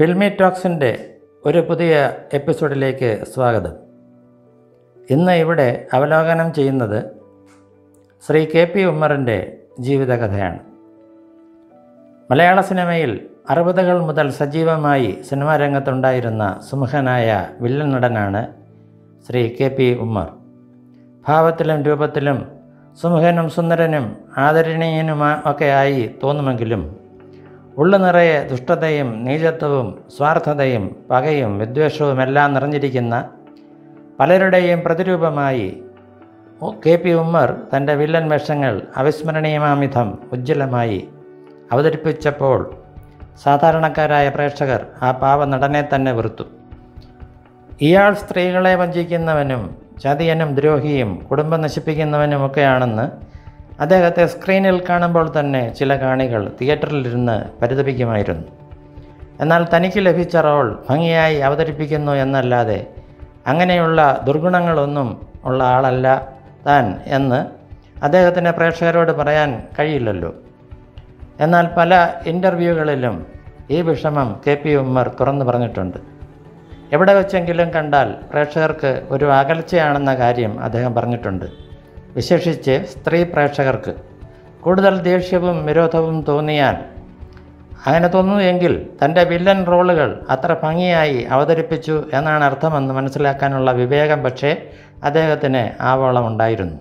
filmy ടോക്സിൻ്റെ ഒരു പുതിയ എപ്പിസോഡിലേക്ക് സ്വാഗതം ഇന്ന് ഇവിടെ അവലോകനം ചെയ്യുന്നത് ശ്രീ കെ പി ഉമ്മറിൻ്റെ ജീവിതകഥയാണ് മലയാള സിനിമയിൽ അറുപതുകൾ മുതൽ സജീവമായി സിനിമാ രംഗത്തുണ്ടായിരുന്ന സുമുഖനായ വില്ലൻ നടനാണ് ശ്രീ കെ പി ഉമ്മർ ഭാവത്തിലും രൂപത്തിലും സുമുഖനും സുന്ദരനും ആദരണീയനുമാ ഒക്കെ ആയി തോന്നുമെങ്കിലും ഉള്ളു നിറയെ ദുഷ്ടതയും നീചത്വവും സ്വാർത്ഥതയും പകയും വിദ്വേഷവും എല്ലാം നിറഞ്ഞിരിക്കുന്ന പലരുടെയും പ്രതിരൂപമായി കെ പി ഉമ്മർ തൻ്റെ വില്ലൻ വേഷങ്ങൾ അവിസ്മരണീയമാമിധം ഉജ്ജ്വലമായി അവതരിപ്പിച്ചപ്പോൾ സാധാരണക്കാരായ പ്രേക്ഷകർ ആ പാവ നടനെ തന്നെ വെറുത്തു ഇയാൾ സ്ത്രീകളെ വഞ്ചിക്കുന്നവനും ചതിയനും ദ്രോഹിയും കുടുംബം നശിപ്പിക്കുന്നവനുമൊക്കെയാണെന്ന് അദ്ദേഹത്തെ സ്ക്രീനിൽ കാണുമ്പോൾ തന്നെ ചില കാണികൾ തിയേറ്ററിലിരുന്ന് പരിതപിക്കുമായിരുന്നു എന്നാൽ തനിക്ക് ലഭിച്ച റോൾ ഭംഗിയായി അവതരിപ്പിക്കുന്നു എന്നല്ലാതെ അങ്ങനെയുള്ള ദുർഗുണങ്ങളൊന്നും ഉള്ള ആളല്ല താൻ എന്ന് അദ്ദേഹത്തിന് പ്രേക്ഷകരോട് പറയാൻ കഴിയില്ലല്ലോ എന്നാൽ പല ഇൻ്റർവ്യൂകളിലും ഈ വിഷമം കെ പി ഉമ്മർ തുറന്നു പറഞ്ഞിട്ടുണ്ട് എവിടെ വെച്ചെങ്കിലും കണ്ടാൽ പ്രേക്ഷകർക്ക് ഒരു അകൽച്ചയാണെന്ന കാര്യം അദ്ദേഹം പറഞ്ഞിട്ടുണ്ട് വിശേഷിച്ച് സ്ത്രീ പ്രേക്ഷകർക്ക് കൂടുതൽ ദേഷ്യവും വിരോധവും തോന്നിയാൽ അങ്ങനെ തോന്നുന്നുവെങ്കിൽ തൻ്റെ വില്ലൻ റോളുകൾ അത്ര ഭംഗിയായി അവതരിപ്പിച്ചു എന്നാണ് അർത്ഥമെന്ന് മനസ്സിലാക്കാനുള്ള വിവേകം പക്ഷേ അദ്ദേഹത്തിന് ആവോളം ഉണ്ടായിരുന്നു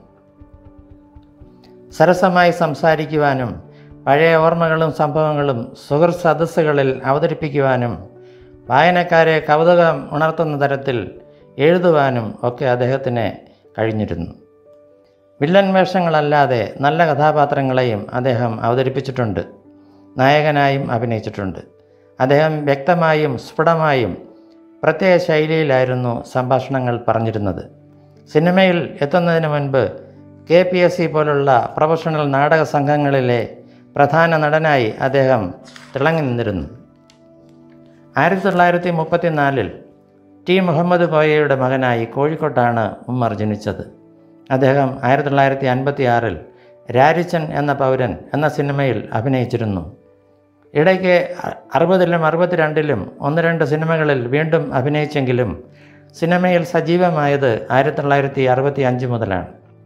സരസമായി സംസാരിക്കുവാനും പഴയ ഓർമ്മകളും സംഭവങ്ങളും സുഹൃത്ത് സദസ്സുകളിൽ അവതരിപ്പിക്കുവാനും വായനക്കാരെ കൗതുകം ഉണർത്തുന്ന തരത്തിൽ എഴുതുവാനും ഒക്കെ അദ്ദേഹത്തിന് കഴിഞ്ഞിരുന്നു വില്ലൻ വേഷങ്ങളല്ലാതെ നല്ല കഥാപാത്രങ്ങളെയും അദ്ദേഹം അവതരിപ്പിച്ചിട്ടുണ്ട് നായകനായും അഭിനയിച്ചിട്ടുണ്ട് അദ്ദേഹം വ്യക്തമായും സ്ഫുടമായും പ്രത്യേക ശൈലിയിലായിരുന്നു സംഭാഷണങ്ങൾ പറഞ്ഞിരുന്നത് സിനിമയിൽ എത്തുന്നതിന് മുൻപ് കെ പി എസ് സി പോലുള്ള പ്രൊഫഷണൽ നാടക സംഘങ്ങളിലെ പ്രധാന നടനായി അദ്ദേഹം തിളങ്ങി നിന്നിരുന്നു ആയിരത്തി തൊള്ളായിരത്തി മുപ്പത്തിനാലിൽ ടി മുഹമ്മദ് കോയയുടെ മകനായി കോഴിക്കോട്ടാണ് ഉമ്മർ ജനിച്ചത് അദ്ദേഹം ആയിരത്തി തൊള്ളായിരത്തി അൻപത്തി ആറിൽ രാരിച്ചൻ എന്ന പൗരൻ എന്ന സിനിമയിൽ അഭിനയിച്ചിരുന്നു ഇടയ്ക്ക് അറുപതിലും അറുപത്തിരണ്ടിലും ഒന്ന് രണ്ട് സിനിമകളിൽ വീണ്ടും അഭിനയിച്ചെങ്കിലും സിനിമയിൽ സജീവമായത് ആയിരത്തി തൊള്ളായിരത്തി അറുപത്തി അഞ്ച് മുതലാണ്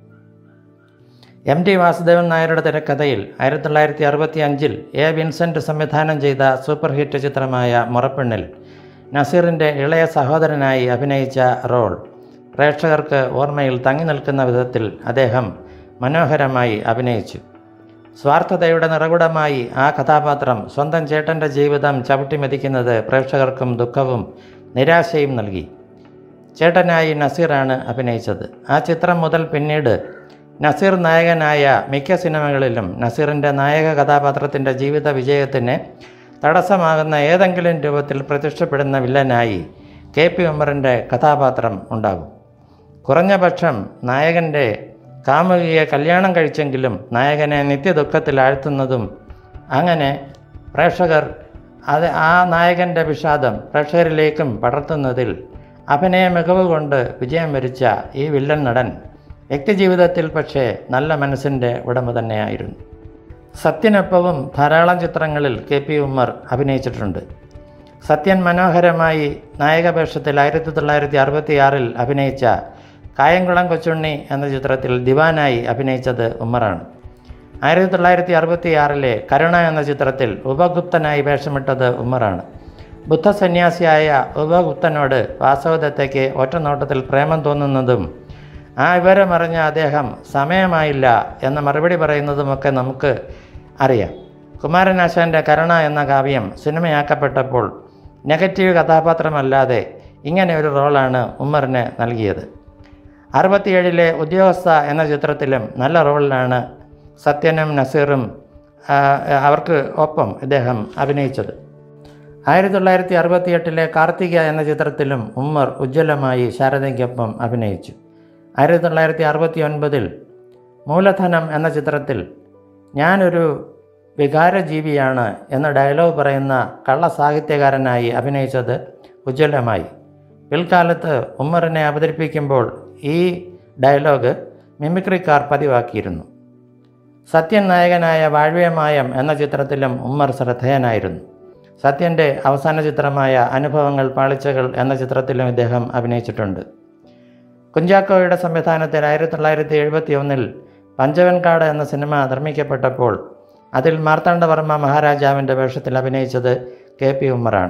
എം ടി വാസുദേവൻ നായരുടെ തിരക്കഥയിൽ ആയിരത്തി തൊള്ളായിരത്തി അറുപത്തി അഞ്ചിൽ എ വിൻസെൻ്റ് സംവിധാനം ചെയ്ത സൂപ്പർ ഹിറ്റ് ചിത്രമായ മുറപ്പെണ്ണിൽ നസീറിൻ്റെ ഇളയ സഹോദരനായി അഭിനയിച്ച റോൾ പ്രേക്ഷകർക്ക് ഓർമ്മയിൽ തങ്ങി നിൽക്കുന്ന വിധത്തിൽ അദ്ദേഹം മനോഹരമായി അഭിനയിച്ചു സ്വാർത്ഥതയുടെ നിറകുടമായി ആ കഥാപാത്രം സ്വന്തം ചേട്ടൻ്റെ ജീവിതം ചവിട്ടിമെതിക്കുന്നത് പ്രേക്ഷകർക്കും ദുഃഖവും നിരാശയും നൽകി ചേട്ടനായി നസീറാണ് അഭിനയിച്ചത് ആ ചിത്രം മുതൽ പിന്നീട് നസീർ നായകനായ മിക്ക സിനിമകളിലും നസീറിൻ്റെ നായക കഥാപാത്രത്തിൻ്റെ ജീവിത വിജയത്തിന് തടസ്സമാകുന്ന ഏതെങ്കിലും രൂപത്തിൽ പ്രത്യക്ഷപ്പെടുന്ന വില്ലനായി കെ പി ഉമ്മറിൻ്റെ കഥാപാത്രം ഉണ്ടാകും കുറഞ്ഞ പക്ഷം നായകൻ്റെ കാമുകിയെ കല്യാണം കഴിച്ചെങ്കിലും നായകനെ നിത്യദുഃഖത്തിൽ ആഴ്ത്തുന്നതും അങ്ങനെ പ്രേക്ഷകർ അത് ആ നായകൻ്റെ വിഷാദം പ്രേക്ഷകരിലേക്കും പടർത്തുന്നതിൽ അഭിനയ മികവ് കൊണ്ട് വിജയം വരിച്ച ഈ വില്ലൻ നടൻ വ്യക്തിജീവിതത്തിൽ പക്ഷേ നല്ല മനസ്സിൻ്റെ ഉടമ തന്നെയായിരുന്നു സത്യനൊപ്പവും ധാരാളം ചിത്രങ്ങളിൽ കെ പി ഉമ്മർ അഭിനയിച്ചിട്ടുണ്ട് സത്യൻ മനോഹരമായി നായകവേഷത്തിൽ ആയിരത്തി തൊള്ളായിരത്തി അറുപത്തി ആറിൽ അഭിനയിച്ച കായംകുളം കൊച്ചുണ്ണി എന്ന ചിത്രത്തിൽ ദിവാനായി അഭിനയിച്ചത് ഉമ്മറാണ് ആയിരത്തി തൊള്ളായിരത്തി അറുപത്തി ആറിലെ കരുണ എന്ന ചിത്രത്തിൽ ഉപഗുപ്തനായി വേഷമിട്ടത് ഉമ്മറാണ് ബുദ്ധസന്യാസിയായ ഉപഗുപ്തനോട് വാസവദത്തയ്ക്ക് ഒറ്റനോട്ടത്തിൽ പ്രേമം തോന്നുന്നതും ആ വിവരമറിഞ്ഞ അദ്ദേഹം സമയമായില്ല എന്ന മറുപടി പറയുന്നതുമൊക്കെ നമുക്ക് അറിയാം കുമാരനാശാൻ്റെ കരുണ എന്ന കാവ്യം സിനിമയാക്കപ്പെട്ടപ്പോൾ നെഗറ്റീവ് കഥാപാത്രമല്ലാതെ ഇങ്ങനെ ഒരു റോളാണ് ഉമ്മറിന് നൽകിയത് അറുപത്തിയേഴിലെ ഉദ്യോഗസ്ഥ എന്ന ചിത്രത്തിലും നല്ല റോളിലാണ് സത്യനും നസീറും അവർക്ക് ഒപ്പം ഇദ്ദേഹം അഭിനയിച്ചത് ആയിരത്തി തൊള്ളായിരത്തി അറുപത്തിയെട്ടിലെ കാർത്തിക എന്ന ചിത്രത്തിലും ഉമ്മർ ഉജ്ജ്വലമായി ശാരദയ്ക്കൊപ്പം അഭിനയിച്ചു ആയിരത്തി തൊള്ളായിരത്തി അറുപത്തി ഒൻപതിൽ മൂലധനം എന്ന ചിത്രത്തിൽ ഞാനൊരു വികാരജീവിയാണ് എന്ന ഡയലോഗ് പറയുന്ന കള്ള സാഹിത്യകാരനായി അഭിനയിച്ചത് ഉജ്ജ്വലമായി പിൽക്കാലത്ത് ഉമ്മറിനെ അവതരിപ്പിക്കുമ്പോൾ ഈ ഡയലോഗ് മിമിക്രിക്കാർ പതിവാക്കിയിരുന്നു സത്യൻ നായകനായ വാഴ്വേമായം എന്ന ചിത്രത്തിലും ഉമ്മർ ശ്രദ്ധേയനായിരുന്നു സത്യൻ്റെ അവസാന ചിത്രമായ അനുഭവങ്ങൾ പാളിച്ചകൾ എന്ന ചിത്രത്തിലും ഇദ്ദേഹം അഭിനയിച്ചിട്ടുണ്ട് കുഞ്ചാക്കോയുടെ സംവിധാനത്തിൽ ആയിരത്തി തൊള്ളായിരത്തി എഴുപത്തി ഒന്നിൽ പഞ്ചവൻകാട് എന്ന സിനിമ നിർമ്മിക്കപ്പെട്ടപ്പോൾ അതിൽ മാർത്താണ്ഡവർമ്മ മഹാരാജാവിൻ്റെ വേഷത്തിൽ അഭിനയിച്ചത് കെ പി ഉമ്മറാണ്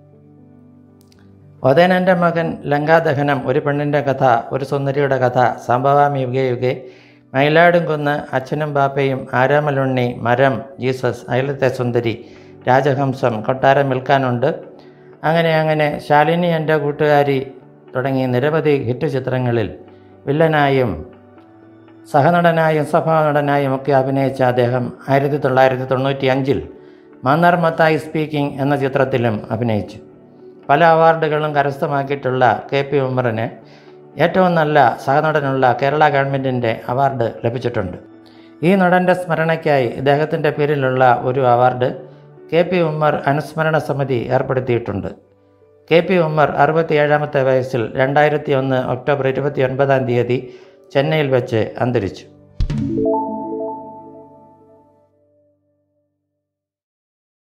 ഒതേനൻ്റെ മകൻ ലങ്കാദഹനം ഒരു പെണ്ണിൻ്റെ കഥ ഒരു സുന്ദരിയുടെ കഥ സംഭവാം യുഗേ യുഗേ മയിലാടുംകുന്ന് അച്ഛനും ബാപ്പയും ആരാമലുണ്ണി മരം ജീസസ് അയലത്തെ സുന്ദരി രാജഹംസം കൊട്ടാരം വിൽക്കാനുണ്ട് അങ്ങനെ അങ്ങനെ ശാലിനി എൻ്റെ കൂട്ടുകാരി തുടങ്ങി നിരവധി ഹിറ്റ് ചിത്രങ്ങളിൽ വില്ലനായും സഹനടനായും സഭാനടനായും ഒക്കെ അഭിനയിച്ച അദ്ദേഹം ആയിരത്തി തൊള്ളായിരത്തി തൊണ്ണൂറ്റി അഞ്ചിൽ മാന്നാർ മത്തായി സ്പീക്കിംഗ് എന്ന ചിത്രത്തിലും അഭിനയിച്ചു പല അവാർഡുകളും കരസ്ഥമാക്കിയിട്ടുള്ള കെ പി ഉമ്മറിന് ഏറ്റവും നല്ല സഹനടനുള്ള കേരള ഗവൺമെൻറ്റിൻ്റെ അവാർഡ് ലഭിച്ചിട്ടുണ്ട് ഈ നടൻ്റെ സ്മരണയ്ക്കായി ഇദ്ദേഹത്തിൻ്റെ പേരിലുള്ള ഒരു അവാർഡ് കെ പി ഉമ്മർ അനുസ്മരണ സമിതി ഏർപ്പെടുത്തിയിട്ടുണ്ട് കെ പി ഉമ്മർ അറുപത്തിയേഴാമത്തെ വയസ്സിൽ രണ്ടായിരത്തി ഒന്ന് ഒക്ടോബർ ഇരുപത്തി ഒൻപതാം തീയതി ചെന്നൈയിൽ വെച്ച് അന്തരിച്ചു